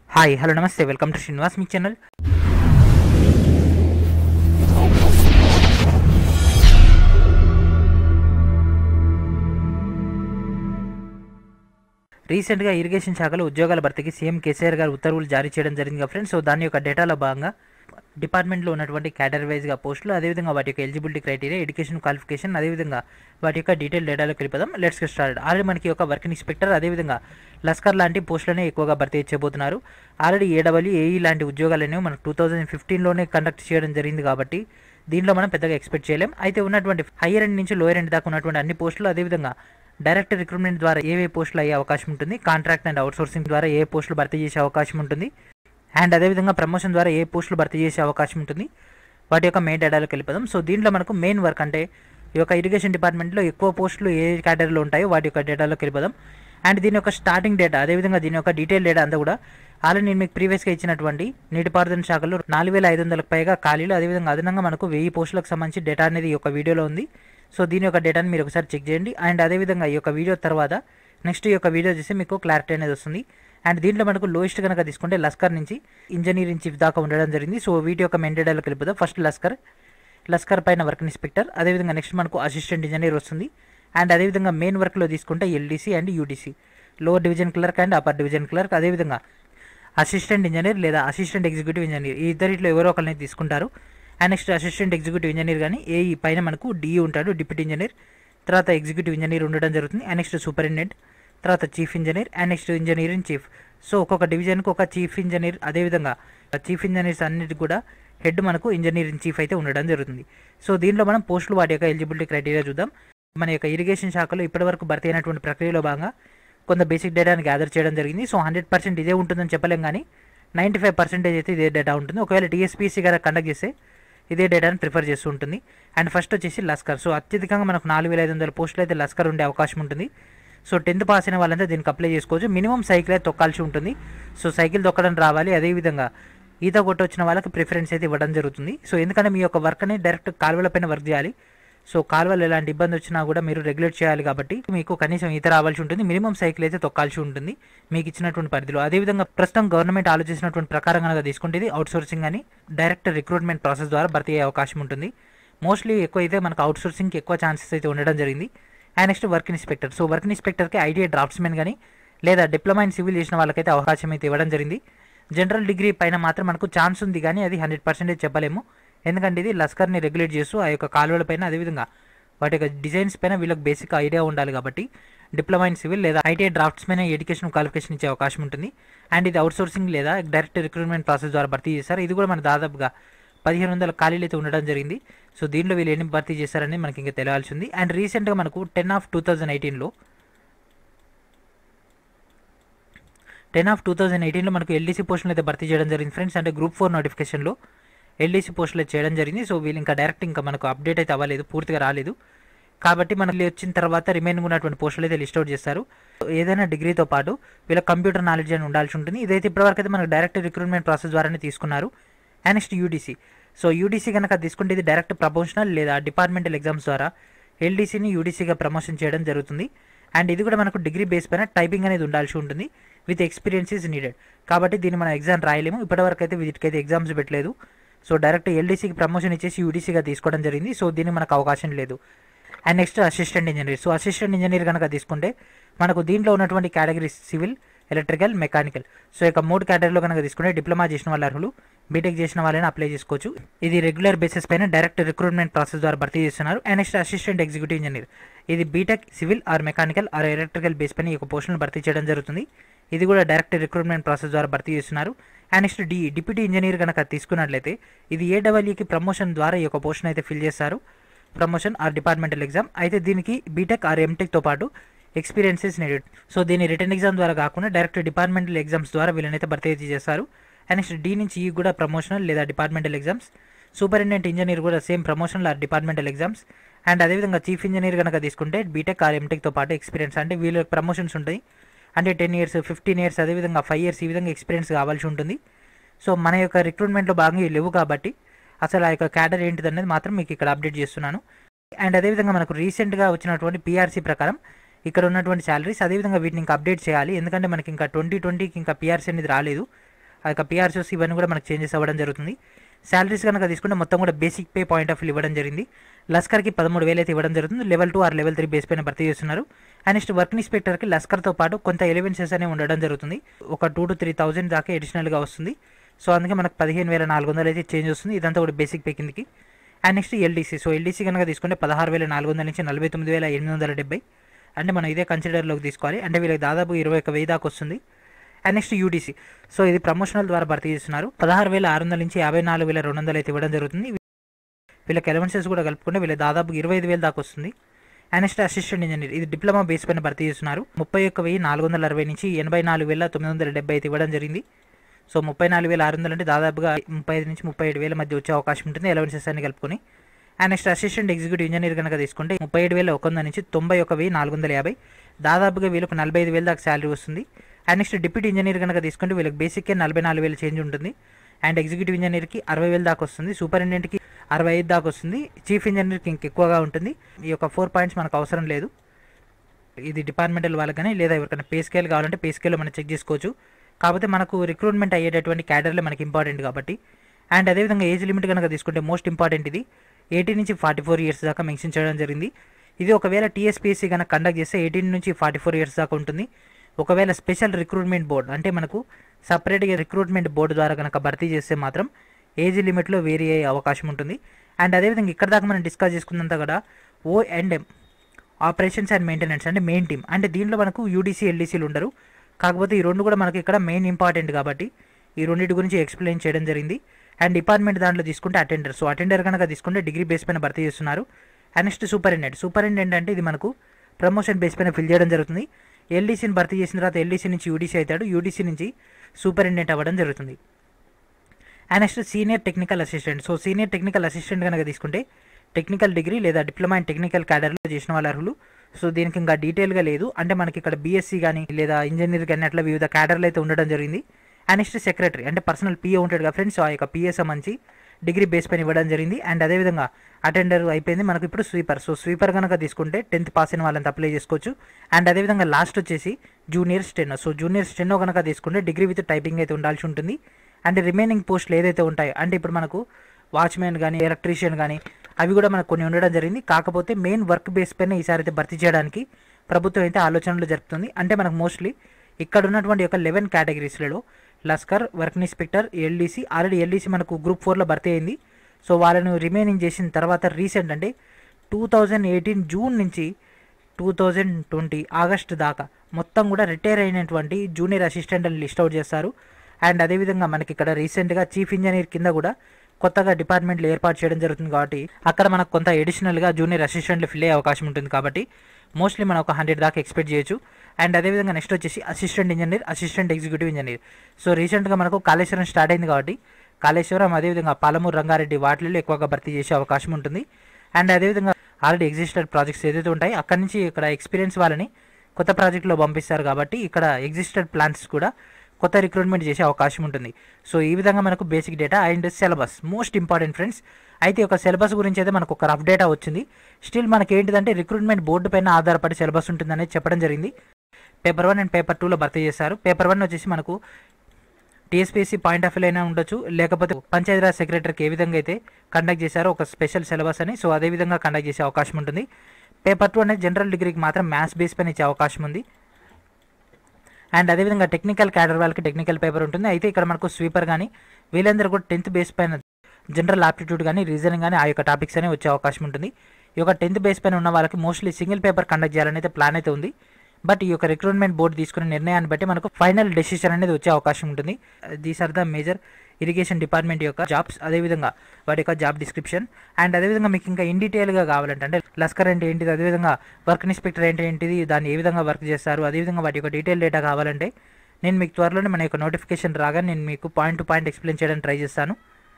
hi hello నమస్తే welcome to Srinivas మీ channel రీసెంట్గా ఇరిగేషన్ శాఖలో ఉద్యోగాల భర్తీకి సీఎం కేసీఆర్ గారు ఉత్తర్వులు జారీ చేయడం జరిగింది కదా ఫ్రెండ్స్ సో దాని యొక్క డేటాలో భాగంగా డిపార్ట్మెంట్లో ఉన్నటువంటి క్యాడర్ వైజ్గా పోస్టులు అదేవిధంగా వాటి యొక్క ఎలిజిబిలిటీ క్రైటీరియా ఎడ్యుకేషన్ క్వాలిఫికేషన్ అదేవిధంగా వాటి యొక్క డీటెయిల్ డేటాలోకి వెళ్ళిపోదాం లెట్స్ గెట్ స్టార్ట్ ఆల్రెడీ మనకి ఒక వర్క్ ఇన్స్పెక్టర్ అదేవిధంగా లస్కర్ లాంటి పోస్టులనే ఎక్కువగా భర్తీ చేయబోతున్నారు ఆల్రెడీ ఏడబ్ల్యూ ఏఈ లాంటి ఉద్యోగాలు అనేవి మనకు టూ థౌజండ్ ఫిఫ్టీన్లోనే కండక్ట్ చేయడం జరిగింది కాబట్టి దీనిలో మనం పెద్దగా ఎక్స్పెక్ట్ చేయలేం అయితే ఉన్నటువంటి హైయర్ ఎండ్ నుంచి లోయర్ ఎండ్ దాకా ఉన్నటువంటి అన్ని పోస్టులు అదేవిధంగా డైరెక్ట్ రిక్రూట్మెంట్ ద్వారా ఏవే పోస్టులు అయ్యే అవకాశం ఉంటుంది కాంట్రాక్ట్ అండ్ అవుట్సోర్సింగ్ ద్వారా ఏ పోస్టులు భర్తీ చేసే అవకాశం ఉంటుంది అండ్ అదేవిధంగా ప్రమోషన్ ద్వారా ఏ పోస్టులు భర్తీ చేసే అవకాశం ఉంటుంది వాటి యొక్క మెయిన్ డేటాలోకి వెళ్ళిపోదాం సో దీంట్లో మనకు మెయిన్ వర్క్ అంటే ఈ యొక్క ఇరిగేషన్ డిపార్ట్మెంట్లో ఎక్కువ పోస్టులు ఏ కేటగిరీలో ఉంటాయో వాటి యొక్క డేటాలోకి వెళ్ళిపోదాం అండ్ దీని యొక్క స్టార్టింగ్ డేటా అదేవిధంగా దీని యొక్క డీటెయిల్ డేటా అంతా కూడా ఆల్రెడీ నేను మీకు ప్రీవియస్గా ఇచ్చినటువంటి నీటిపారుదల శాఖలో నాలుగు వేల ఐదు వందలకు పైగా ఖాళీలు అదేవిధంగా అదనంగా మనకు వెయ్యి పోస్టులకు సంబంధించి డేటా అనేది ఈ యొక్క వీడియోలో ఉంది సో దీని యొక్క డేటాని మీరు ఒకసారి చెక్ చేయండి అండ్ అదేవిధంగా ఈ యొక్క వీడియో తర్వాత నెక్స్ట్ ఈ యొక్క వీడియో చూసి మీకు క్లారిటీ అనేది వస్తుంది అండ్ దీంట్లో మనకు లోయెస్ట్ కనుక తీసుకుంటే లస్కర్ నుంచి ఇంజనీరింగ్ చీఫ్ దాకా ఉండడం జరిగింది సో వీటి యొక్క మెయిన్ డేటాలోకి వెళ్ళిపోదాం ఫస్ట్ లస్కర్ లస్కర్ పైన వర్క్ ఇన్స్పెక్టర్ అదేవిధంగా నెక్స్ట్ మనకు అసిస్టెంట్ ఇంజనీర్ వస్తుంది అండ్ అదేవిధంగా మెయిన్ వర్క్లో తీసుకుంటే LDC and UDC lower division clerk and upper division clerk అదేవిధంగా అసిస్టెంట్ ఇంజనీర్ లేదా అసిస్టెంట్ ఎగ్జిక్యూటివ్ ఇంజనీర్ ఈ ఇద్దరిలో ఎవరో ఒకరిని తీసుకుంటారు and next assistant executive engineer కానీ ఏఈ పైన మనకు డిఈ ఉంటాడు డిప్యూటీ ఇంజనీర్ తర్వాత ఎగ్జిక్యూటివ్ ఇంజనీర్ ఉండడం జరుగుతుంది అండ్ నెక్స్ట్ సూపరింటెండెంట్ తర్వాత chief engineer and next engineering chief so ఒక్కొక్క డివిజన్కి ఒక చీఫ్ ఇంజనీర్ అదేవిధంగా చీఫ్ ఇంజనీర్స్ అన్నిటి కూడా హెడ్ మనకు ఇంజనీరింగ్ చీఫ్ అయితే ఉండడం జరుగుతుంది సో దీనిలో మనం పోస్టులు వాటి యొక్క ఎలిజిబిలిటీ క్రైటీరియా చూద్దాం మన యొక్క ఇరిగేషన్ శాఖలో ఇప్పటివరకు భర్తీ అయినటువంటి ప్రక్రియలో భాగంగా కొంత బేసిక్ డేటాని గ్యాదర్ చేయడం జరిగింది సో హండ్రెడ్ పర్సెంట్ ఇదే ఉంటుందని చెప్పలేం కానీ నైంటీ ఫైవ్ పర్సెంటేజ్ అయితే ఇదే డేటా ఉంటుంది ఒకవేళ టీఎస్పీసీ గారు కండక్ట్ చేస్తే ఇదే డేటాని ప్రిఫర్ చేస్తూ ఉంటుంది అండ్ ఫస్ట్ వచ్చేసి లస్కర్ సో అత్యధికంగా మనకు నాలుగు వేల ఐదు వందల పోస్టులు అయితే లస్కర్ ఉండే అవకాశం ఉంటుంది సో టెన్త్ పాస్ అయిన వాళ్ళంతా దీనికి అప్లై చేసుకోవచ్చు మినిమం సైకిల్ అయితే తొక్కాల్సి ఉంటుంది సో సైకిల్ తొక్కడం రావాలి అదేవిధంగా ఈత కొట్టొచ్చిన వాళ్ళకి ప్రిఫరెన్స్ అయితే ఇవ్వడం జరుగుతుంది సో ఎందుకంటే మీ యొక్క వర్క్ అనేది డైరెక్ట్ కాలువలపైన వర్క్ చేయాలి సో కాలువలు ఎలాంటి ఇబ్బంది వచ్చినా కూడా మీరు రెగ్యులేట్ చేయాలి కాబట్టి మీకు కనీసం ఈత రావాల్సి ఉంటుంది మినిమం సైకిల్ అయితే తొక్కాల్సి ఉంటుంది మీకు ఇచ్చినటువంటి పరిధిలో అదేవిధంగా ప్రస్తుతం గవర్నమెంట్ ఆలోచించినటువంటి ప్రకారం కనుక తీసుకుంటే ఇది అవుట్సోర్సింగ్ అని డైరెక్ట్ రిక్రూట్మెంట్ ప్రాసెస్ ద్వారా భర్తీ అయ్యే అవకాశం ఉంటుంది మోస్ట్లీ ఎక్కువ అయితే మనకు అవుట్సోర్సింగ్కి ఎక్కువ ఛాన్సెస్ అయితే ఉండడం జరిగింది and next work inspector so work ఇన్స్పెక్టర్కి ఐటీఐ డ్రాఫ్ట్స్మెన్ కానీ లేదా డిప్లొమా ఇన్ సివిల్ చేసిన వాళ్ళకైతే అవకాశం అయితే ఇవ్వడం జరిగింది జనరల్ డిగ్రీ పైన మాత్రం మనకు ఛాన్స్ ఉంది కానీ అది హండ్రెడ్ పర్సెంటేజ్ చెప్పలేము ఎందుకంటే ఇది లస్కర్ని రెగ్యులేట్ చేస్తూ ఆ యొక్క కాలువల పైన అదేవిధంగా వాటి యొక్క డిజైన్స్ పైన వీళ్ళకి బేసిక్ ఐడియా ఉండాలి కాబట్టి డిప్లొమా ఇన్ సివిల్ లేదా ఐటీఐ డ్రాఫ్ట్స్ పైన ఎడ్యుకేషన్ క్వాలిఫికేషన్ ఇచ్చే అవకాశం ఉంటుంది అండ్ ఇది అవుట్సోర్సింగ్ లేదా డైరెక్ట్ రిక్రూట్మెంట్ ప్రాసెస్ ద్వారా భర్తీ చేస్తారు ఇది కూడా మన దాదాపుగా పదిహేను వందల ఖాళీలు అయితే ఉండడం జరిగింది సో దీనిలో వీళ్ళు ఎన్ని భర్తీ చేశారని మనకి ఇంకా తెలియాల్సి ఉంది అండ్ రీసెంట్గా మనకు టెన్ ఆఫ్ టూ థౌజండ్ ఎయిటీన్లో టెన్ ఆఫ్ టూ థౌజండ్ ఎయిటీన్లో మనకు ఎల్డీసీ పోస్టులు అయితే భర్తీ చేయడం జరిగింది ఫ్రెండ్స్ అంటే గ్రూప్ ఫోర్ నోటిఫికేషన్లో ఎల్డీసీ పోస్టులు అయితే చేయడం జరిగింది సో వీళ్ళు ఇంకా డైరెక్ట్ ఇంకా మనకు అప్డేట్ అయితే అవ్వలేదు పూర్తిగా రాలేదు కాబట్టి మనకి వచ్చిన తర్వాత రిమైనింగ్ ఉన్నటువంటి పోస్టులు అయితే లిస్ట్ అవుట్ చేస్తారు ఏదైనా డిగ్రీతో పాటు వీళ్ళ కంప్యూటర్ నాలెడ్జ్ అని ఉండాల్సి ఉంటుంది ఇదైతే ఇప్పటివరకు అయితే మనకు డైరెక్ట్ రిక్రూట్మెంట్ ప్రాసెస్ ద్వారానే తీసుకున్నారు and next UDC so UDC కనుక తీసుకుంటే ఇది డైరెక్ట్ ప్రమోషనల్ లేదా డిపార్ట్మెంటల్ ఎగ్జామ్స్ ద్వారా ఎల్డీసీని యూడీసీగా ప్రమోషన్ చేయడం జరుగుతుంది అండ్ ఇది కూడా మనకు డిగ్రీ బేస్ పైన టైపింగ్ అనేది ఉండాల్సి ఉంటుంది విత్ ఎక్స్పీరియన్స్ ఈజ్ నీడెడ్ కాబట్టి దీన్ని మనం ఎగ్జామ్ రాయలేము ఇప్పటివరకు అయితే వీటికైతే ఎగ్జామ్స్ పెట్టలేదు సో డైరెక్ట్ ఎల్డీసీకి ప్రమోషన్ ఇచ్చేసి యూడీసీగా తీసుకోవడం జరిగింది సో దీనికి మనకు అవకాశం లేదు and next assistant engineer so assistant engineer కనుక తీసుకుంటే మనకు దీంట్లో ఉన్నటువంటి category civil electrical mechanical so ఇక మూడు కేటగిరీలో కనుక తీసుకుంటే డిప్లొమా చేసిన వాళ్ళ అర్హులు బీటెక్ చేసిన వాళ్ళని అప్లై చేసుకోవచ్చు ఇది రెగ్యులర్ బేసిస్ పైన డైరెక్ట్ రిక్రూట్మెంట్ ప్రాసెస్ ద్వారా భర్తీ చేస్తున్నారు and next assistant executive engineer ఇది BTech civil or mechanical or electrical base పైన ఈ యొక్క పోస్టులను భర్తీ చేయడం జరుగుతుంది ఇది కూడా డైరెక్ట్ రిక్రూట్మెంట్ ప్రాసెస్ ద్వారా భర్తీ చేస్తున్నారు and next D deputy engineer కనుక తీసుకున్నట్లయితే ఇది ఏడబ్ల్యూకి ప్రమోషన్ ద్వారా ఈ యొక్క పోస్టును అయితే ఫిల్ చేస్తారు ప్రమోషన్ ఆర్ డిపార్ట్మెంటల్ ఎగ్జామ్ అయితే దీనికి బీటెక్ ఆర్ ఎంటెక్తో పాటు ఎక్స్పీరియన్సెస్ నీడెడ్ సో దీన్ని రిటర్న్ ఎగ్జామ్ ద్వారా కాకుండా డైరెక్ట్ డిపార్ట్మెంటల్ ఎగ్జామ్స్ ద్వారా వీళ్ళనైతే భర్తీ చేస్తారు అండ్ నెక్స్ట్ డి నుంచి ఈ కూడా ప్రమోషనల్ లేదా డిపార్ట్మెంటల్ ఎగ్జామ్స్ సూపరింటెండెంట్ ఇంజనీర్ కూడా same promotional or departmental exams and అదేవిధంగా చీఫ్ ఇంజనీర్ కనుక తీసుకుంటే బీటెక్ ఆర్ ఎంటెక్తో పాటు ఎక్స్పీరియన్స్ అంటే వీళ్ళకి ప్రమోషన్స్ ఉంటాయి అంటే టెన్ ఇయర్స్ ఫిఫ్టీన్ ఇయర్స్ అదేవిధంగా ఫైవ్ ఇయర్స్ ఈ విధంగా ఎక్స్పీరియన్స్ కావాల్సి ఉంటుంది సో మన యొక్క రిక్రూట్మెంట్లో భాగంగా ఇవి లేవు కాబట్టి అసలు ఆ యొక్క క్యాడర్ ఏంటిది అనేది మాత్రం మీకు ఇక్కడ అప్డేట్ చేస్తున్నాను అండ్ అదేవిధంగా మనకు రీసెంట్గా వచ్చినటువంటి పీఆర్సీ ప్రకారం ఇక్కడ ఉన్నటువంటి శాలరీస్ అదేవిధంగా వీటిని ఇంకా అప్డేట్ చేయాలి ఎందుకంటే మనకి ఇంకా ట్వంటీ ట్వంటీకి ఇంకా పీఆర్సీ అనేది రాలేదు ఆ యొక్క పిఆర్సీస్ ఇవన్నీ కూడా మనకు చేంజెస్ అవ్వడం జరుగుతుంది శాలరీస్ కనుక తీసుకుంటే మొత్తం కూడా basic pay point of view ఇవ్వడం జరిగింది లస్కర్కి పదమూడు వేలు అయితే ఇవ్వడం జరుగుతుంది level two or level three base పైన భర్తీ చేస్తున్నారు అండ్ నెక్స్ట్ వర్క్ ఇన్స్పెక్టర్కి లస్కర్తో పాటు కొంత ఎలివెన్సెస్ అనేవి ఉండడం జరుగుతుంది ఒక టూ టు త్రీ థౌసండ్ దాకా అడిషనల్గా వస్తుంది సో అందుకే మనకు పదిహేను వేల నాలుగు వందలు అయితే చేంజ్ వస్తుంది ఇదంతా కూడా బేసిక్ పే కిందకి and next LDC so LDC కనుక తీసుకుంటే పదహారు వేల నాలుగు వందల నుంచి నలభై తొమ్మిది వేల ఎనిమిది వందల డెబ్బై అంటే మనం ఇదే కన్సిడర్లోకి తీసుకోవాలి అంటే వీళ్ళకి దాదాపు ఇరవై ఒక వెయ్యి దాకా వస్తుంది అండ్ నెక్స్ట్ యూడీసీ సో ఇది ప్రమోషనల్ ద్వారా భర్తీ చేస్తున్నారు పదహారు వేల ఆరు వందల నుంచి యాభై నాలుగు వేల రెండు వందలు అయితే ఇవ్వడం జరుగుతుంది వీళ్ళకి ఎలవెన్సెస్ కూడా కలుపుకుంటే వీళ్ళకి దాదాపు ఇరవై ఐదు వేలు దాకా వస్తుంది అండ్ నెక్స్ట్ అసిస్టెంట్ ఇంజనీర్ ఇది డిప్లొమా బేస్ పైన భర్తీ చేస్తున్నారు ముప్పై ఒక్క వెయ్యి నాలుగు వందల అరవై నుంచి ఎనభై నాలుగు వేల తొమ్మిది వందల డెబ్బై అయితే ఇవ్వడం జరిగింది సో ముప్పై నాలుగు వేల ఆరు వందలు అంటే దాదాపుగా ముప్పై ఐదు నుంచి ముప్పై ఏడు వేల మధ్య వచ్చే అవకాశం ఉంటుంది ఎలవెన్సెస్ అన్ని కలుపుకొని and next assistant executive engineer కనుక తీసుకుంటే ముప్పై ఏడు వేల ఒక వంద నుంచి తొంభై ఒక వెయ్యి నాలుగు వందల యాభై దాదాపుగా వీళ్ళకి నలభై ఐదు వేల దాకా శాలరీ వస్తుంది అండ్ నెక్స్ట్ డిప్యూటీ ఇంజనీర్ కనుక తీసుకుంటే వీళ్ళకి బేసిక్కే నలభై నాలుగు వేలు చేంజ్ ఉంటుంది అండ్ ఎగ్జిక్యూటివ్ ఇంజనీర్కి అరవై వేలు దాకా వస్తుంది సూపరింటెండెంట్కి అరవై ఐదు దాకా వస్తుంది చీఫ్ ఇంజనీర్కి ఇంకెక్కువగా ఉంటుంది ఈ యొక్క ఫోర్ పాయింట్స్ మనకు అవసరం లేదు ఇది డిపార్ట్మెంటల్ వాళ్ళకని లేదా ఎవరికైనా పే స్కేల్ కావాలంటే పే స్కేల్లో మనం చెక్ చేసుకోవచ్చు కాకపోతే మనకు రిక్రూట్మెంట్ అయ్యేటటువంటి క్యాడర్లే మనకి ఇంపార్టెంట్ కాబట్టి అండ్ అదేవిధంగా ఏజ్ లిమిట్ కనుక తీసుకుంటే మోస్ట్ ఇంపార్టెంట్ ఇది ఎయిటీన్ నుంచి ఫార్టీ ఫోర్ ఇయర్స్ దాకా మెన్షన్ చేయడం జరిగింది ఇది ఒకవేళ టీఎస్పీఎస్సీ కనుక కండక్ట్ చేస్తే ఎయిటీన్ నుంచి ఫార్టీ ఫోర్ ఇయర్స్ దాకా ఉంటుంది ఒకవేళ స్పెషల్ రిక్రూట్మెంట్ బోర్డ్ అంటే మనకు సపరేట్గా రిక్రూట్మెంట్ బోర్డు ద్వారా కనుక భర్తీ చేస్తే మాత్రం ఏజ్ లిమిట్లో వేరీ అయ్యే అవకాశం ఉంటుంది అండ్ అదేవిధంగా ఇక్కడ దాకా మనం డిస్కస్ చేసుకున్నంత కూడా O and M operations and maintenance అంటే మెయిన్ టీమ్ అంటే దీంట్లో మనకు యూడీసీ ఎల్డీసీలు ఉండరు కాకపోతే ఈ రెండు కూడా మనకి ఇక్కడ మెయిన్ ఇంపార్టెంట్ కాబట్టి ఈ రెండింటి గురించి ఎక్స్ప్లెయిన్ చేయడం జరిగింది అండ్ డిపార్ట్మెంట్ దాంట్లో తీసుకుంటే అటెండర్ సో అటెండర్ కనుక తీసుకుంటే డిగ్రీ బేస్ పైన భర్తీ చేస్తున్నారు అండ్ నెక్స్ట్ సూపరింటెండెంట్ సూపరింటెండెంట్ అంటే ఇది మనకు ప్రమోషన్ బేస్ పైన ఫిల్ చేయడం జరుగుతుంది ఎల్డీసీని భర్తీ చేసిన తర్వాత ఎల్డీసీ నుంచి యూడీసీ అవుతాడు యూడీసీ నుంచి సూపరింటెండెంట్ అవ్వడం జరుగుతుంది and next senior technical assistant so senior technical assistant కనుక తీసుకుంటే టెక్నికల్ డిగ్రీ లేదా డిప్లొమా ఇన్ టెక్నికల్ క్యాడర్లో చేసిన వాళ్ళ అర్హులు సో దీనికి ఇంకా డీటెయిల్గా లేదు అంటే మనకి ఇక్కడ బీఎస్సీ కానీ లేదా ఇంజనీర్ కానీ అట్లా వివిధ క్యాడర్లు అయితే ఉండడం జరిగింది అండ్ నెక్స్ట్ సెక్రటరీ అంటే పర్సనల్ పిఏ ఉంటాడు కదా ఫ్రెండ్స్ ఆ యొక్క పిఏ సంబంధించి డిగ్రీ బేస్ పైన ఇవ్వడం జరిగింది అండ్ అదేవిధంగా అటెండర్ అయిపోయింది మనకు ఇప్పుడు స్వీపర్ సో స్వీపర్ కనుక తీసుకుంటే టెన్త్ పాస్ అయిన వాళ్ళని అప్లై చేసుకోవచ్చు అండ్ అదేవిధంగా లాస్ట్ వచ్చేసి junior steno so junior steno కనుక తీసుకుంటే డిగ్రీ విత్ టైపింగ్ అయితే ఉండాల్సి ఉంటుంది అండ్ రిమైనింగ్ పోస్టులు ఏదైతే ఉంటాయో అంటే ఇప్పుడు మనకు వాచ్మెన్ కానీ ఎలక్ట్రీషియన్ కానీ అవి కూడా మనకు కొన్ని ఉండడం జరిగింది కాకపోతే మెయిన్ వర్క్ బేస్ పైన ఈసారి అయితే భర్తీ చేయడానికి ప్రభుత్వం అయితే ఆలోచనలు జరుపుతుంది అంటే మనకు మోస్ట్లీ ఇక్కడ ఉన్నటువంటి యొక్క లెవెన్ కేటగిరీస్లలో lascar work inspector LDC already LDC మనకు గ్రూప్ ఫోర్లో భర్తీ అయింది సో వాళ్ళను రిమైనింగ్ చేసిన తర్వాత రీసెంట్ అంటే టూ థౌజండ్ ఎయిటీన్ జూన్ నుంచి టూ థౌజండ్ ట్వంటీ ఆగస్ట్ దాకా మొత్తం కూడా రిటైర్ అయినటువంటి జూనియర్ అసిస్టెంట్ అని లిస్ట్ అవుట్ చేస్తారు అండ్ అదేవిధంగా మనకి ఇక్కడ రీసెంట్గా చీఫ్ ఇంజనీర్ కింద కూడా కొత్తగా డిపార్ట్మెంట్లు ఏర్పాటు చేయడం జరుగుతుంది కాబట్టి అక్కడ మనకు కొంత అడిషనల్గా జూనియర్ అసిస్టెంట్లు ఫిల్ అయ్యే అవకాశం ఉంటుంది కాబట్టి మోస్ట్లీ మనం ఒక హండ్రెడ్ దాకా ఎక్స్పెక్ట్ చేయొచ్చు అండ్ అదేవిధంగా నెక్స్ట్ వచ్చేసి assistant engineer assistant executive engineer so రీసెంట్గా మనకు కాళేశ్వరం స్టార్ట్ అయింది కాబట్టి కాళేశ్వరం అదేవిధంగా పాలమూరు రంగారెడ్డి వాటిల్లో ఎక్కువగా భర్తీ చేసే అవకాశం ఉంటుంది అండ్ అదేవిధంగా ఆల్రెడీ ఎగ్జిస్టెడ్ ప్రాజెక్ట్స్ ఏదైతే ఉంటాయి అక్కడి నుంచి ఇక్కడ ఎక్స్పీరియన్స్ వాళ్ళని కొత్త ప్రాజెక్ట్లో పంపిస్తారు కాబట్టి ఇక్కడ ఎగ్జిస్టెడ్ ప్లాన్స్ కూడా కొత్త రిక్రూట్మెంట్ చేసే అవకాశం ఉంటుంది సో ఈ విధంగా మనకు basic data and syllabus most important friends అయితే ఒక సిలబస్ గురించి అయితే మనకు ఒక రఫ్ డేటా వచ్చింది స్టిల్ మనకి ఏంటిదంటే రిక్రూట్మెంట్ బోర్డు పైన ఆధారపడి సిలబస్ ఉంటుందనేది చెప్పడం జరిగింది పేపర్ వన్ అండ్ పేపర్ టూలో భర్తీ చేశారు పేపర్ వన్ వచ్చేసి మనకు టీఎస్పీఎస్సీ పాయింట్ ఆఫ్ వ్యూ అయినా ఉండొచ్చు లేకపోతే పంచాయతీరాజ్ సెక్రటరీకి ఏ విధంగా అయితే కండక్ట్ చేశారో ఒక స్పెషల్ సిలబస్ అని సో అదే విధంగా కండక్ట్ చేసే అవకాశం ఉంటుంది పేపర్ టూ అనేది జనరల్ డిగ్రీకి మాత్రం మ్యాథ్స్ బేస్ పైన ఇచ్చే అవకాశం ఉంది అండ్ అదేవిధంగా టెక్నికల్ క్యాడర్ వాళ్ళకి టెక్నికల్ పేపర్ ఉంటుంది అయితే ఇక్కడ మనకు స్వీపర్ కానీ వీళ్ళందరూ కూడా టెన్త్ బేస్ పైన జనరల్ ఆప్టిట్యూడ్ కానీ రీజనింగ్ కానీ ఆ యొక్క టాపిక్స్ అనేవి వచ్చే అవకాశం ఉంటుంది ఈ యొక్క టెన్త్ బేస్ పైన ఉన్న వాళ్ళకి మోస్ట్లీ సింగిల్ పేపర్ కండక్ట్ చేయాలని అయితే ప్లాన్ అయితే ఉంది బట్ ఈ యొక్క రిక్రూట్మెంట్ బోర్డు తీసుకునే నిర్ణయాన్ని బట్టి మనకు ఫైనల్ డెసిషన్ అనేది వచ్చే అవకాశం ఉంటుంది these are the major irrigation department యొక్క జాబ్స్ అదేవిధంగా వాటి యొక్క జాబ్ డిస్క్రిప్షన్ అండ్ అదేవిధంగా మీకు ఇంకా ఇన్ డీటెయిల్గా కావాలంటే అంటే లస్కర్ అంటే ఏంటిది అదేవిధంగా వర్క్ ఇన్స్పెక్టర్ ఏంటి ఏంటిది దాన్ని ఏ విధంగా వర్క్ చేస్తారు అదేవిధంగా వాటి యొక్క డీటెయిల్ డేటా కావాలంటే నేను మీకు త్వరలోనే మన యొక్క నోటిఫికేషన్ రాగా నేను మీకు పాయింట్ టు పాయింట్ ఎక్స్ప్లెయిన్ చేయడానికి ట్రై చేస్తాను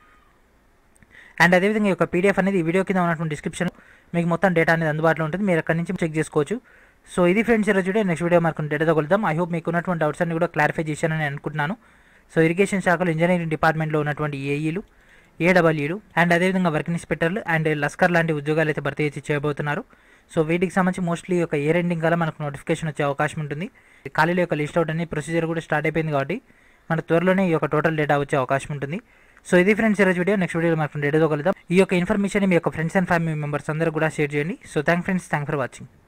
అండ్ అదేవిధంగా ఈ యొక్క పీడిఎఫ్ అనేది ఈ వీడియో కింద ఉన్నటువంటి డిస్క్రిప్షన్ మీకు మొత్తం డేటా అనేది అందుబాటులో ఉంటుంది మీరు అక్కడి నుంచి చెక్ చేసుకోవచ్చు సో ఇది ఫ్రెండ్స్ ఈరోజు వీడియో నెక్స్ట్ వీడియో మనకు డేటాతో కలుద్దాం ఐ హోప్ మీకు ఉన్నటువంటి డౌట్స్ అన్ని కూడా క్లారిఫై చేశానని అనుకుంటున్నాను సో ఇరిగేషన్ శాఖలో ఇంజనీరింగ్ డిపార్ట్మెంట్లో ఉన్నటువంటి ఏఈలు ఏడబ్ల్యూలు అండ్ అదేవిధంగా వర్క్ ఇన్స్పెక్టర్లు అండ్ లస్కర్ లాంటి ఉద్యోగాలు అయితే భర్తీ చేసి చేయబోతున్నారు సో వీటికి సంబంధించి మోస్ట్లీ ఒక ఇయర్ ఎండింగ్ కల్లా మనకు నోటిఫికేషన్ వచ్చే అవకాశం ఉంటుంది ఖాళీల యొక్క లిస్ట్ అవుట్ అనే ప్రొసీజర్ కూడా స్టార్ట్ అయిపోయింది కాబట్టి మన త్వరలోనే ఈ యొక్క టోటల్ డేటా వచ్చే అవకాశం ఉంటుంది సో ఇది ఫ్రెండ్స్ ఈరోజు వీడియో నెక్స్ట్ వీడియోలో మన డేటాతో కలుద్దాం ఈ యొక్క ఇన్ఫర్మేషన్ మీ యొక్క ఫ్రెండ్స్ అండ్ ఫ్యామిలీ మెంబర్స్ అందరూ కూడా షేర్ చేయండి so thank friends thank for watching